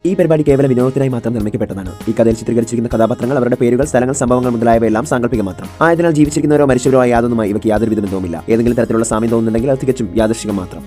ഈ പരിപാടി കേവലം വിനോദത്തിനായി മാത്രം നിർമ്മിക്കപ്പെട്ടതാണ് ഈ കഥയിൽ ചിത്രീകരിച്ചിരിക്കുന്ന കഥാപാത്രങ്ങൾ അവരുടെ പേരുകൾ സ്ഥലങ്ങൾ സംഭവങ്ങൾ മുതലായവയെല്ലാം സാങ്കല്പികം മാത്രം ആയതിനാൽ ജീവിച്ചിരിക്കുന്നവരോ മരിച്ചവരോ ആയ യാതൊന്നുമായി ഇവയ്ക്ക് യാതൊരു വിധ ബന്ധവുമില്ല ഏതെങ്കിലും തരത്തിലുള്ള സാമ്യം തോന്നുന്നുണ്ടെങ്കിൽ അത് തികച്ചും യാദൃശികം മാത്രം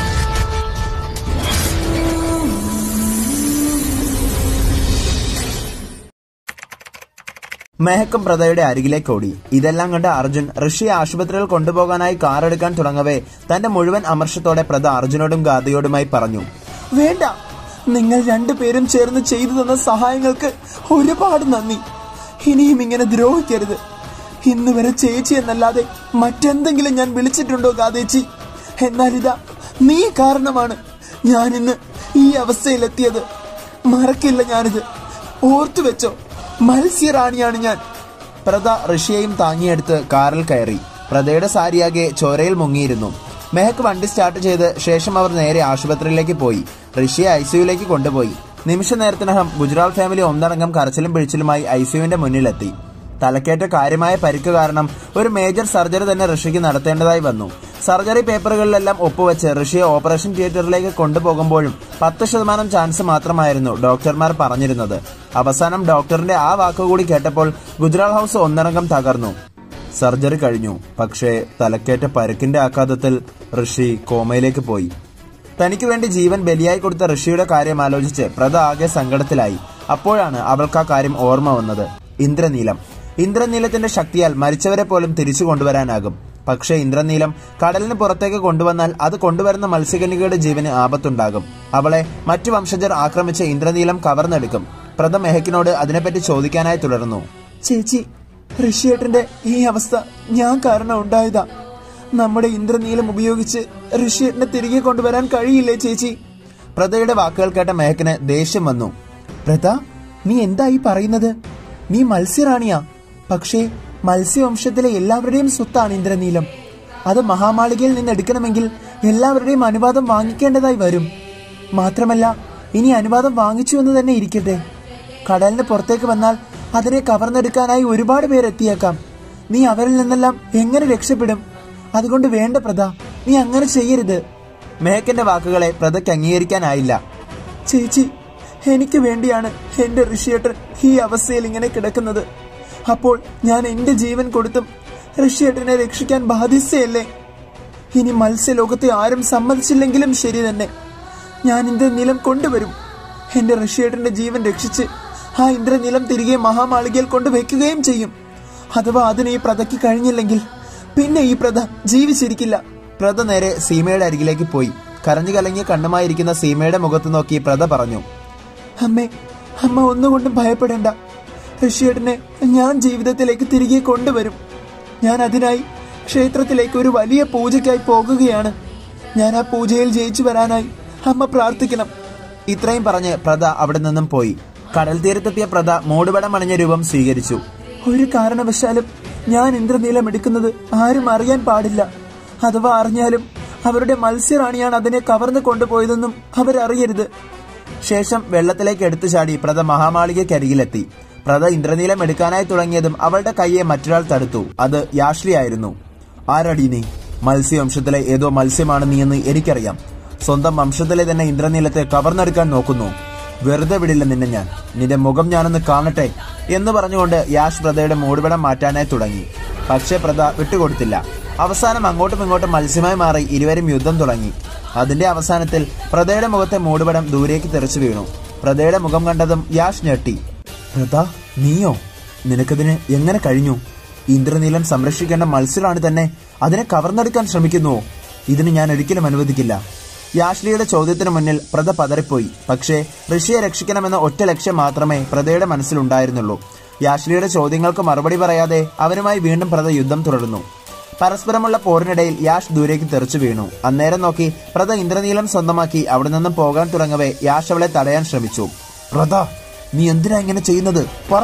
മെഹക്കും പ്രതയുടെ അരികിലേക്ക് ഓടി ഇതെല്ലാം കണ്ട് അർജുൻ ഋഷിയെ ആശുപത്രിയിൽ കൊണ്ടുപോകാനായി കാർ എടുക്കാൻ തുടങ്ങവേ തന്റെ മുഴുവൻ അമർഷത്തോടെ പ്രത അർജുനോടും ഗാഥയോടുമായി പറഞ്ഞു വേണ്ട നിങ്ങൾ രണ്ടുപേരും ചേർന്ന് ചെയ്തു തന്ന സഹായങ്ങൾക്ക് ഒരുപാട് നന്ദി ഇനിയും ഇങ്ങനെ ദ്രോഹിക്കരുത് ഇന്ന് വരെ ചേച്ചി എന്നല്ലാതെ മറ്റെന്തെങ്കിലും ഞാൻ വിളിച്ചിട്ടുണ്ടോ ഗാദേച്ചി എന്നാൽ ഇതാ നീ കാരണമാണ് ഞാൻ ഇന്ന് ഈ അവസ്ഥയിലെത്തിയത് മറക്കില്ല ഞാനിത് ഓർത്തു വെച്ചോ മത്സ്യറാണിയാണ് ഞാൻ പ്രത ഋഷിയെയും താങ്ങിയെടുത്ത് കാറിൽ കയറി പ്രതയുടെ സാരിയാകെ ചോരയിൽ മുങ്ങിയിരുന്നു മെഹക്ക് വണ്ടി സ്റ്റാർട്ട് ചെയ്ത് ശേഷം അവർ നേരെ ആശുപത്രിയിലേക്ക് പോയി ഋഷിയെ ഐസിയുലേക്ക് കൊണ്ടുപോയി നിമിഷ നേരത്തിനകം ഗുജറാത്ത് ഫാമിലി ഒന്നടങ്കം കരച്ചിലും പിഴിച്ചിലുമായി ഐസിയുവിന്റെ മുന്നിലെത്തി തലക്കേറ്റ കാര്യമായ പരിക്ക് കാരണം ഒരു മേജർ സർജറി തന്നെ ഋഷിക്ക് നടത്തേണ്ടതായി വന്നു സർജറി പേപ്പറുകളിലെല്ലാം ഒപ്പുവെച്ച് ഋഷിയെ ഓപ്പറേഷൻ തിയേറ്ററിലേക്ക് കൊണ്ടുപോകുമ്പോഴും പത്ത് ശതമാനം ചാൻസ് മാത്രമായിരുന്നു ഡോക്ടർമാർ പറഞ്ഞിരുന്നത് അവസാനം ഡോക്ടറിന്റെ ആ വാക്കുകൂടി കേട്ടപ്പോൾ ഗുജറാത്ത് ഹൗസ് ഒന്നടങ്കം തകർന്നു സർജറി കഴിഞ്ഞു പക്ഷേ തലക്കേറ്റ പരുക്കിന്റെ ആഘാതത്തിൽ ഋഷി കോമയിലേക്ക് പോയി തനിക്ക് വേണ്ടി ജീവൻ ബലിയായി കൊടുത്ത ഋഷിയുടെ കാര്യം ആലോചിച്ച് പ്രത ആകെ സങ്കടത്തിലായി അപ്പോഴാണ് അവൾക്ക് ആ കാര്യം ഓർമ്മ വന്നത് ഇന്ദ്രനീലം ഇന്ദ്രനീലത്തിന്റെ ശക്തിയാൽ മരിച്ചവരെ പോലും തിരിച്ചു കൊണ്ടുവരാനാകും പക്ഷേ ഇന്ദ്രനീലം കടലിന് പുറത്തേക്ക് കൊണ്ടുവന്നാൽ അത് കൊണ്ടുവരുന്ന മത്സ്യകന്യകയുടെ ജീവന് ആപത്തുണ്ടാകും അവളെ മറ്റു വംശജർ ആക്രമിച്ച് ഇന്ദ്രനീലം കവർന്നെടുക്കും പ്രത മെഹക്കിനോട് അതിനെപ്പറ്റി ചോദിക്കാനായി തുടർന്നു ചേച്ചി ഋഷിയേട്ടന്റെ ഈ അവസ്ഥ ഞാൻ കാരണം ഉണ്ടായതാ നമ്മുടെ ഇന്ദ്രനീലം ഉപയോഗിച്ച് ഋഷിയേട്ടനെ തിരികെ കൊണ്ടുവരാൻ കഴിയില്ലേ ചേച്ചി പ്രതയുടെ വാക്കുകൾ കേട്ട മെഹക്കിന് ദേഷ്യം വന്നു പ്രത നീ എന്താ ഈ പറയുന്നത് നീ മത്സ്യറാണിയാ പക്ഷേ മത്സ്യവംശത്തിലെ എല്ലാവരുടെയും സ്വത്താണ് ഇന്ദ്രനീലം അത് മഹാമാളികയിൽ നിന്ന് എടുക്കണമെങ്കിൽ എല്ലാവരുടെയും അനുവാദം വാങ്ങിക്കേണ്ടതായി വരും മാത്രമല്ല ഇനി അനുവാദം വാങ്ങിച്ചു എന്ന് തന്നെ ഇരിക്കട്ടെ കടലിന് പുറത്തേക്ക് വന്നാൽ അതിനെ കവർന്നെടുക്കാനായി ഒരുപാട് പേർ എത്തിയേക്കാം നീ അവരിൽ നിന്നെല്ലാം എങ്ങനെ രക്ഷപ്പെടും അതുകൊണ്ട് വേണ്ട പ്രത നീ അങ്ങനെ ചെയ്യരുത് മെഹക്കിന്റെ വാക്കുകളെ പ്രതയ്ക്ക് അംഗീകരിക്കാനായില്ല ചേച്ചി എനിക്ക് വേണ്ടിയാണ് എന്റെ ഋഷിയേട്ടൻ ഈ അവസ്ഥയിൽ ഇങ്ങനെ കിടക്കുന്നത് അപ്പോൾ ഞാൻ എന്റെ ജീവൻ കൊടുത്തും ഋഷിയേട്ടനെ രക്ഷിക്കാൻ ബാധ്യസ്ഥയല്ലേ ഇനി മത്സ്യലോകത്തെ ആരും സമ്മതിച്ചില്ലെങ്കിലും ശരി തന്നെ ഞാൻ ഇന്ദ്രനീലം കൊണ്ടുവരും എന്റെ ഋഷിയേട്ടന്റെ ജീവൻ രക്ഷിച്ച് ആ ഇന്ദ്രനീലം തിരികെ മഹാമാളികയിൽ കൊണ്ടുവയ്ക്കുകയും ചെയ്യും അഥവാ അതിന് ഈ പ്രതയ്ക്ക് കഴിഞ്ഞില്ലെങ്കിൽ പിന്നെ ഈ പ്രത ജീവിച്ചിരിക്കില്ല പ്രത നേരെ സീമയുടെ അരികിലേക്ക് പോയി കരഞ്ഞു കലങ്ങിയ കണ്ണുമായിരിക്കുന്ന സീമയുടെ മുഖത്ത് നോക്കി പ്രത പറഞ്ഞു അമ്മേ അമ്മ ഒന്നുകൊണ്ടും ഭയപ്പെടേണ്ട ഋഷിയേട്ടനെ ഞാൻ ജീവിതത്തിലേക്ക് തിരികെ കൊണ്ടുവരും ഞാൻ അതിനായി ക്ഷേത്രത്തിലേക്ക് ഒരു വലിയ പൂജയ്ക്കായി പോകുകയാണ് ഞാൻ ആ പൂജയിൽ ജയിച്ചു വരാനായി അമ്മ പ്രാർത്ഥിക്കണം ഇത്രയും പറഞ്ഞ് പ്രത അവിടെ നിന്നും പോയി കടൽ തീരത്തെത്തിയ പ്രത മൂടുപടം അണിഞ്ഞ രൂപം സ്വീകരിച്ചു ഒരു കാരണവശാലും ഞാൻ ഇന്ദ്രനീലം എടുക്കുന്നത് ആരും അറിയാൻ പാടില്ല അഥവാ അറിഞ്ഞാലും അവരുടെ മത്സ്യറാണിയാണ് അതിനെ കവർന്നു കൊണ്ടുപോയതെന്നും അവരറിയരുത് ശേഷം വെള്ളത്തിലേക്ക് എടുത്തു ചാടി പ്രത മഹാമാളികയ്ക്കരികിലെത്തി പ്രത ഇന്ദ്രനീലം എടുക്കാനായി തുടങ്ങിയതും അവളുടെ കൈയെ മറ്റൊരാൾ തടുത്തു അത് യാഷ്ലി ആയിരുന്നു ആരടി നീ മത്സ്യവംശത്തിലെ ഏതോ മത്സ്യമാണ് നീ എന്ന് എനിക്കറിയാം സ്വന്തം വംശത്തിലെ തന്നെ ഇന്ദ്രനീലത്തെ കവർന്നെടുക്കാൻ നോക്കുന്നു വെറുതെ വിടില്ല നിന്നെ ഞാൻ നിന്റെ മുഖം ഞാനൊന്ന് കാണട്ടെ എന്ന് പറഞ്ഞുകൊണ്ട് യാഷ് പ്രതയുടെ മൂടുപടം മാറ്റാനായി തുടങ്ങി പക്ഷേ പ്രത വിട്ടുകൊടുത്തില്ല അവസാനം അങ്ങോട്ടും ഇങ്ങോട്ടും മത്സ്യമായി മാറി ഇരുവരും യുദ്ധം തുടങ്ങി അതിന്റെ അവസാനത്തിൽ പ്രതയുടെ മുഖത്തെ മൂടുപടം ദൂരേക്ക് തെറിച്ചു വീണു പ്രതയുടെ മുഖം കണ്ടതും യാഷ് ഞെട്ടി പ്രത നീയോ നിനക്കതിന് എങ്ങനെ കഴിഞ്ഞു ഇന്ദ്രനീലം സംരക്ഷിക്കേണ്ട മത്സ്യമാണ് തന്നെ അതിനെ കവർന്നെടുക്കാൻ ശ്രമിക്കുന്നുവോ ഇതിന് ഞാൻ ഒരിക്കലും അനുവദിക്കില്ല യാഷ്ലിയുടെ ചോദ്യത്തിന് മുന്നിൽ പ്രത പതറിപ്പോയി പക്ഷേ ഋഷിയെ രക്ഷിക്കണമെന്ന ഒറ്റ ലക്ഷ്യം മാത്രമേ പ്രതയുടെ മനസ്സിലുണ്ടായിരുന്നുള്ളൂ യാഷ്ലിയുടെ ചോദ്യങ്ങൾക്ക് മറുപടി പറയാതെ അവരുമായി വീണ്ടും പ്രത യുദ്ധം തുടർന്നു പരസ്പരമുള്ള പോരിനിടയിൽ യാഷ് ദൂരേക്ക് തെറിച്ചു വീണു അന്നേരം നോക്കി പ്രത ഇന്ദ്രനീലം സ്വന്തമാക്കി അവിടെ നിന്നും പോകാൻ തുടങ്ങവേ യാഷ് അവളെ തടയാൻ ശ്രമിച്ചു പ്രത നീ എന്തിനാ ഇങ്ങനെ ചെയ്യുന്നത് പറ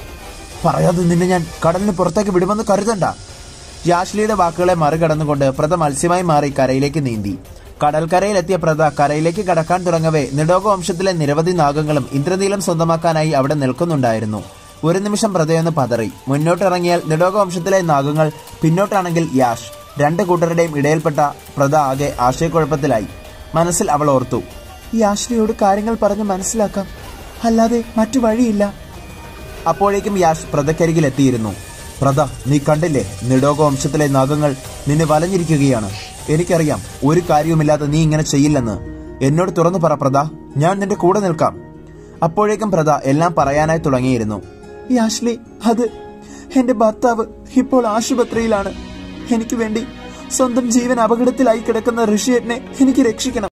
പറയാതെ നിന്നെ ഞാൻ കടലിന് പുറത്തേക്ക് വിടുമെന്ന് കരുതണ്ട യാഷ്ലിയുടെ വാക്കുകളെ മറികടന്നുകൊണ്ട് പ്രത മത്സ്യമായി മാറി കരയിലേക്ക് നീന്തി കടൽക്കരയിലെത്തിയ പ്രത കരയിലേക്ക് കടക്കാൻ തുടങ്ങവേ നിഡോഗ വംശത്തിലെ നിരവധി നാഗങ്ങളും ഇന്ദ്രനീലം സ്വന്തമാക്കാനായി അവിടെ നിൽക്കുന്നുണ്ടായിരുന്നു ഒരു നിമിഷം പ്രതയൊന്ന് പതറി മുന്നോട്ടിറങ്ങിയാൽ നിഡോഗ വംശത്തിലെ നാഗങ്ങൾ പിന്നോട്ടാണെങ്കിൽ യാഷ് രണ്ട് കൂട്ടരുടെയും ഇടയിൽപ്പെട്ട പ്രത ആകെ ആശയക്കുഴപ്പത്തിലായി മനസ്സിൽ അവൾ ഓർത്തു ഈ ആശ്രയോട് കാര്യങ്ങൾ പറഞ്ഞ് മനസ്സിലാക്കാം അല്ലാതെ മറ്റു വഴിയില്ല അപ്പോഴേക്കും യാഷ് പ്രതക്കരികിൽ എത്തിയിരുന്നു പ്രത നീ കണ്ടില്ലേ നിഡോക വംശത്തിലെ നാഗങ്ങൾ നിന്നെ വലഞ്ഞിരിക്കുകയാണ് എനിക്കറിയാം ഒരു കാര്യവുമില്ലാതെ നീ ഇങ്ങനെ ചെയ്യില്ലെന്ന് എന്നോട് തുറന്നു പറ പ്രത ഞാൻ നിന്റെ കൂടെ നിൽക്കാം അപ്പോഴേക്കും പ്രത എല്ലാം പറയാനായി തുടങ്ങിയിരുന്നു യാഷ്ലി അത് എന്റെ ഭർത്താവ് ഇപ്പോൾ ആശുപത്രിയിലാണ് എനിക്ക് വേണ്ടി സ്വന്തം ജീവൻ അപകടത്തിലായി കിടക്കുന്ന ഋഷിയേട്ടനെ എനിക്ക് രക്ഷിക്കണം